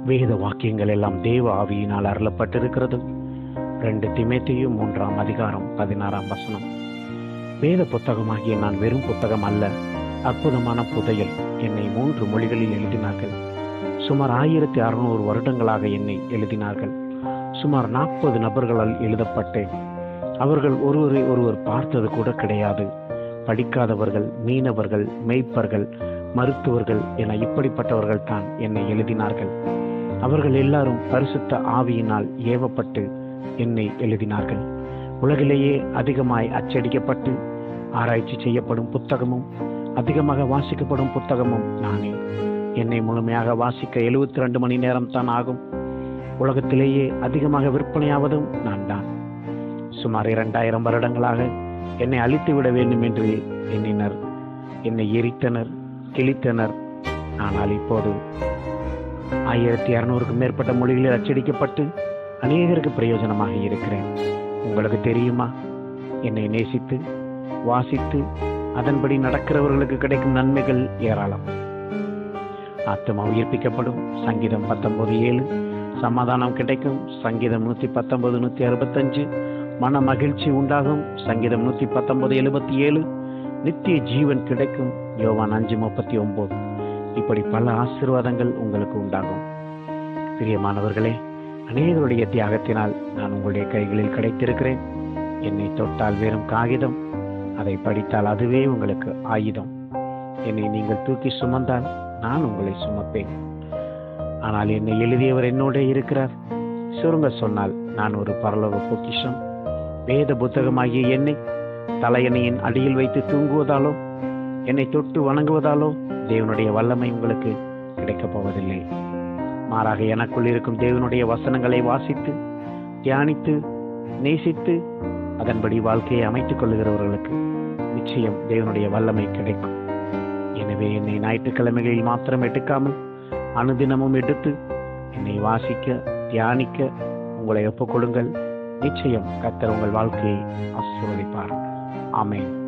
வேத வாக்கியங்கள் எல்லாம் தேவ ஆவியினால் அருளப்பட்டிருக்கிறது ரெண்டு திமேத்தையும் மூன்றாம் அதிகாரம் பதினாறாம் வசனம் வேத புத்தகமாகிய நான் வெறும் புத்தகம் அல்ல அற்புதமான புதையல் என்னை மூன்று மொழிகளில் எழுதினார்கள் சுமார் ஆயிரத்தி அறுநூறு வருடங்களாக என்னை எழுதினார்கள் சுமார் நாற்பது நபர்களால் எழுதப்பட்டேன் அவர்கள் ஒருவரை ஒருவர் பார்த்தது கூட கிடையாது படிக்காதவர்கள் மீனவர்கள் மெய்ப்பர்கள் மருத்துவர்கள் என இப்படிப்பட்டவர்கள் தான் என்னை எழுதினார்கள் அவர்கள் எல்லாரும் பரிசுத்த ஆவியினால் ஏவப்பட்டு என்னை எழுதினார்கள் உலகிலேயே அதிகமாய் அச்சடிக்கப்பட்டு ஆராய்ச்சி செய்யப்படும் புத்தகமும் அதிகமாக வாசிக்கப்படும் புத்தகமும் நானே என்னை முழுமையாக வாசிக்க எழுபத்தி ரெண்டு மணி நேரம் தான் ஆகும் உலகத்திலேயே அதிகமாக விற்பனையாவதும் நான் தான் சுமார் இரண்டாயிரம் வருடங்களாக என்னை அழித்து விட வேண்டும் என்று எண்ணினர் என்னை எரித்தனர் கிழித்தனர் ஆனால் இப்போது ஆயிரத்தி இருநூறுக்கும் மேற்பட்ட மொழிகளில் அச்சடிக்கப்பட்டு அநேகருக்கு பிரயோஜனமாக இருக்கிறேன் உங்களுக்கு தெரியுமா என்னை நேசித்து வாசித்து அதன்படி நடக்கிறவர்களுக்கு கிடைக்கும் நன்மைகள் ஏராளம் ஆத்மா உயிர்ப்பிக்கப்படும் சங்கீதம் பத்தொன்பது ஏழு சமாதானம் கிடைக்கும் சங்கீதம் நூத்தி பத்தொன்பது நூத்தி அறுபத்தஞ்சு மன மகிழ்ச்சி உண்டாகும் சங்கீதம் நூத்தி பத்தொன்பது எழுபத்தி ஏழு நித்திய ஜீவன் கிடைக்கும் யோவான் அஞ்சு முப்பத்தி ஒன்பது இப்படி பல ஆசீர்வாதங்கள் உங்களுக்கு உண்டாகும் பிரியமானவர்களே அநேகருடைய தியாகத்தினால் நான் உங்களுடைய கைகளில் கிடைத்திருக்கிறேன் என்னை தொட்டால் வெறும் காகிதம் அதை படித்தால் அதுவே உங்களுக்கு ஆயுதம் என்னை நீங்கள் தூக்கி சுமந்தால் நான் உங்களை சுமப்பேன் ஆனால் என்னை எழுதியவர் என்னோட இருக்கிறார் சுருங்க சொன்னால் நான் ஒரு பரலோக பொக்கிஷம் வேத புத்தகமாகிய என்னை தலையணையின் அடியில் வைத்து தூங்குவதாலோ என்னை தொட்டு வணங்குவதாலோ தேவனுடைய வல்லமை உங்களுக்கு கிடைக்கப் போவதில்லை மாறாக எனக்குள் இருக்கும் தேவனுடைய வசனங்களை வாசித்து தியானித்து நேசித்து அதன்படி வாழ்க்கையை அமைத்துக் கொள்ளுகிறவர்களுக்கு நிச்சயம் தேவனுடைய வல்லமை கிடைக்கும் எனவே என்னை ஞாயிற்றுக்கிழமைகளில் மாத்திரம் எடுக்காமல் அனுதினமும் எடுத்து என்னை வாசிக்க தியானிக்க உங்களை ஒப்புக்கொடுங்கள் நிச்சயம் கர்த்தர் உங்கள் வாழ்க்கையை ஆசீர்வதிப்பார் ஆமென்